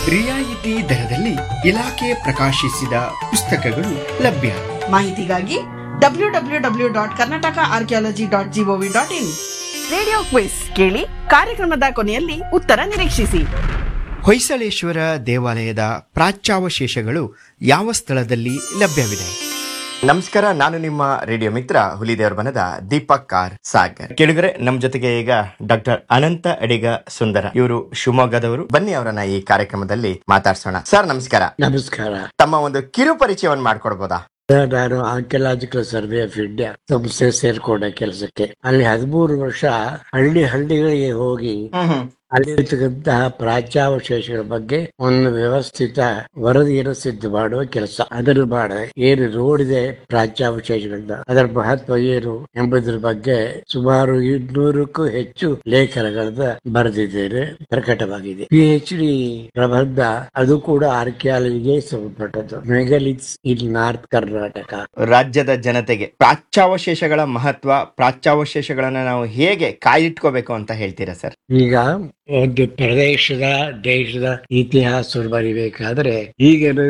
ರಿಯಾಯಿತಿ ದರದಲ್ಲಿ ಇಲಾಖೆ ಪ್ರಕಾಶಿಸಿದ ಪುಸ್ತಕಗಳು ಲಭ್ಯ ಮಾಹಿತಿಗಾಗಿ W W W dot Karnataka archaeology dot G O V dot in radio quiz ಕೇಳಿ ಕಾರ್ಯಕ್ರಮದ ಕೊನೆಯಲ್ಲಿ ಉತ್ತರ ನಿರೀಕ್ಷಿಸಿ ಹೊಯ್ಸಳೇಶ್ವರ ದೇವಾಲಯದ ಪ್ರಾಚ್ಯಾವಶೇಷಗಳು ಯಾವ ಸ್ಥಳದಲ್ಲಿ ಲಭ್ಯವಿದೆ ನಮಸ್ಕಾರ ನಾನು ನಿಮ್ಮ ರೇಡಿಯೋ ಮಿತ್ರ ಹುಲಿದೇವರ ಬನದ ದೀಪಕ್ ಕಾರ್ ಸಾಗರ್ ಕೇಳಿದ್ರೆ ನಮ್ ಜೊತೆಗೆ ಈಗ ಡಾಕ್ಟರ್ ಅನಂತ ಅಡಿಗ ಸುಂದರ ಇವರು ಶಿವಮೊಗ್ಗದವರು ಬನ್ನಿ ಅವರನ್ನ ಈ ಕಾರ್ಯಕ್ರಮದಲ್ಲಿ ಮಾತಾಡ್ಸೋಣ ಸರ್ ನಮಸ್ಕಾರ ನಮಸ್ಕಾರ ತಮ್ಮ ಒಂದು ಕಿರು ಪರಿಚಯವನ್ನು ಮಾಡ್ಕೊಡ್ಬೋದಾ ನಾನು ಆರ್ಕಿಯಲಾಜಿಕಲ್ ಸರ್ವೆ ಆಫ್ ಇಂಡಿಯಾ ಸಂಸ್ಥೆ ಸೇರ್ಕೊಂಡೆ ಕೆಲಸಕ್ಕೆ ಅಲ್ಲಿ ಹದಿಮೂರು ವರ್ಷ ಹಳ್ಳಿ ಹಳ್ಳಿಗಳಿಗೆ ಹೋಗಿ ಅಲ್ಲಿರ್ತಕ್ಕಂತಹ ಪ್ರಾಚ್ಯಾವಶೇಷಗಳ ಬಗ್ಗೆ ಒಂದು ವ್ಯವಸ್ಥಿತ ವರದಿಯನ್ನು ಸಿದ್ಧ ಮಾಡುವ ಕೆಲಸ ಅದನ್ನು ಮಾಡ ಏನು ನೋಡಿದೆ ಪ್ರಾಚ್ಯಾವಶೇಷಗಳನ್ನ ಅದರ ಮಹತ್ವ ಏನು ಎಂಬುದರ ಬಗ್ಗೆ ಸುಮಾರು ಇನ್ನೂರಕ್ಕೂ ಹೆಚ್ಚು ಲೇಖನಗಳನ್ನ ಬರೆದಿದ್ದೇನೆ ಪ್ರಕಟವಾಗಿದೆ ಪಿ ಎಚ್ ಡಿ ಪ್ರಬಂಧ ಅದು ಕೂಡ ಆರ್ಕಿಯಾಲಜಿಗೆ ಸಂಬಂಧಪಟ್ಟದ್ದು ಮೆಗಲಿತ್ಸ್ ಇನ್ ನಾರ್ತ್ ಕರ್ನಾಟಕ ರಾಜ್ಯದ ಜನತೆಗೆ ಪ್ರಾಚ್ಯಾವಶೇಷಗಳ ಮಹತ್ವ ಪ್ರಾಚ್ಯಾವಶೇಷಗಳನ್ನ ನಾವು ಹೇಗೆ ಕಾಯಿಟ್ಕೋಬೇಕು ಅಂತ ಹೇಳ್ತೀರಾ ಸರ್ ಈಗ ಒಂದು ಪ್ರದೇಶದ ದೇಶದ ಇತಿಹಾಸವನ್ನು ಬರಿಬೇಕಾದ್ರೆ ಈಗ